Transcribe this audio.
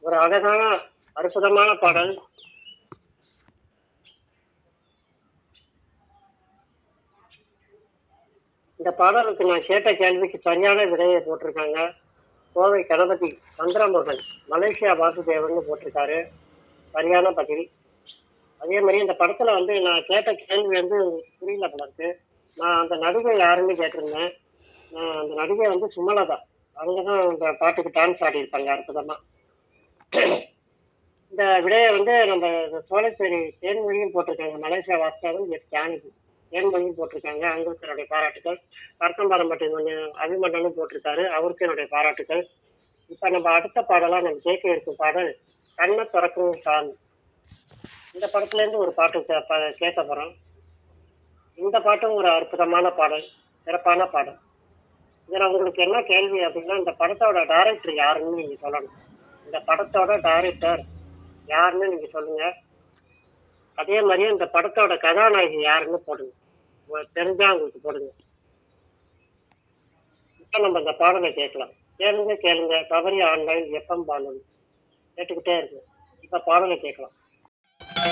ஒரு அழகான அற்புதமான பாடல் இந்த பாடலுக்கு நான் கேட்ட கேள்விக்கு சரியான விடையை போட்டிருக்காங்க கோவை கணபதி சந்திரமுருகன் மலேசியா வாசுதேவன் போட்டிருக்காரு சரியான பதில் அதே மாதிரி இந்த படத்துல வந்து நான் கேட்ட கேள்வி வந்து புரியல போல இருக்கு நான் அந்த நடிகை யாருன்னு கேட்டிருந்தேன் நான் அந்த நடிகை வந்து சுமலதா அவங்க தான் இந்த பாட்டுக்கு டான்ஸ் ஆடி இருப்பாங்க அற்புதமா இந்த விடையை வந்து நம்ம சோழச்சேரி தேன்மொழியும் போட்டிருக்காங்க மலேசியா வாஸ்தாவும் எஸ் ஜானகி தேன்மொழியும் போட்டிருக்காங்க அவங்களுக்கு என்னுடைய பாராட்டுகள் கருத்தம்பாரம்பட்டி அபிமன்னனும் போட்டிருக்காரு அவருக்கு என்னுடைய பாராட்டுகள் இப்போ நம்ம அடுத்த பாடலாம் நம்ம கேட்க இருக்கும் பாடல் கண்ணை திறக்கும் சாமி இந்த படத்துலேருந்து ஒரு பாட்டு கே- ப- கேட்க போகிறோம் இந்த பாட்டும் ஒரு அற்புதமான பாடல் சிறப்பான பாடல் இதில் உங்களுக்கு என்ன கேள்வி அப்படின்னா இந்த படத்தோட டைரக்டர் யாருன்னு நீங்கள் சொல்லணும் இந்த படத்தோட டைரக்டர் யாருன்னு நீங்கள் சொல்லுங்கள் அதே மாதிரியே இந்த படத்தோட கதாநாயகி யாருன்னு போடுங்க உங்களுக்கு தெரிஞ்சா உங்களுக்கு போடுங்க இப்போ நம்ம இந்த பாடலை கேட்கலாம் கேளுங்க கேளுங்க தவறி ஆன்லைன் எஃப்எம் பாடல் கேட்டுக்கிட்டே இருக்கு இப்போ பாடலை கேட்கலாம்